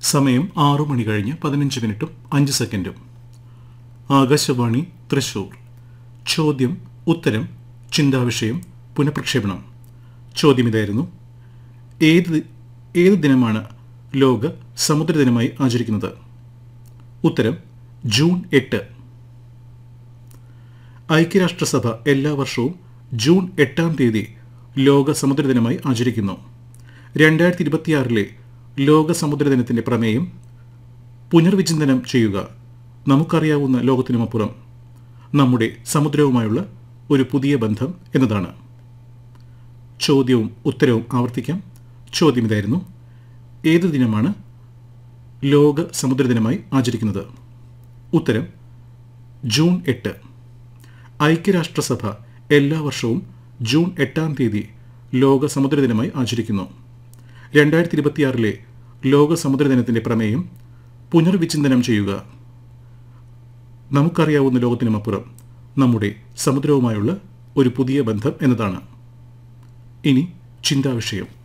സമയം ആറു മണി കഴിഞ്ഞ് പതിനഞ്ച് മിനിറ്റും അഞ്ച് സെക്കൻഡും ആകാശവാണി തൃശൂർ ചോദ്യം ഉത്തരം ചിന്താവിഷയം പുനഃപ്രക്ഷേപണം ചോദ്യം ഇതായിരുന്നു ഏത് ദി- ഏത് ദിനമാണ് ലോക സമുദ്ര ദിനമായി ആചരിക്കുന്നത് ഉത്തരം ജൂൺ എട്ട് ഐക്യരാഷ്ട്രസഭ എല്ലാ വർഷവും ജൂൺ എട്ടാം തീയതി ലോക സമുദ്ര ദിനമായി ആചരിക്കുന്നു രണ്ടായിരത്തി ഇരുപത്തിയാറിലെ ലോക സമുദ്ര ദിനത്തിന്റെ പ്രമേയം പുനർവിചിന്തനം ചെയ്യുക നമുക്കറിയാവുന്ന ലോകത്തിനുമപ്പുറം നമ്മുടെ സമുദ്രവുമായുള്ള ഒരു പുതിയ ബന്ധം എന്നതാണ് ചോദ്യവും ഉത്തരവും ആവർത്തിക്കാം ചോദ്യം ഇതായിരുന്നു ഏത് ദിനമാണ് ലോക സമുദ്ര ദിനമായി ആചരിക്കുന്നത് ഉത്തരം ജൂൺ എട്ട് ഐക്യരാഷ്ട്രസഭ എല്ലാ വർഷവും ജൂൺ എട്ടാം തീയതി ലോക സമുദ്ര ദിനമായി ആചരിക്കുന്നു രണ്ടായിരത്തി ഇരുപത്തിയാറിലെ ലോക സമുദ്ര ദിനത്തിന്റെ പ്രമേയം പുനർവിചിന്തനം ചെയ്യുക നമുക്കറിയാവുന്ന ലോകത്തിനുമപ്പുറം നമ്മുടെ സമുദ്രവുമായുള്ള ഒരു പുതിയ ബന്ധം എന്നതാണ് ഇനി ചിന്താവിഷയം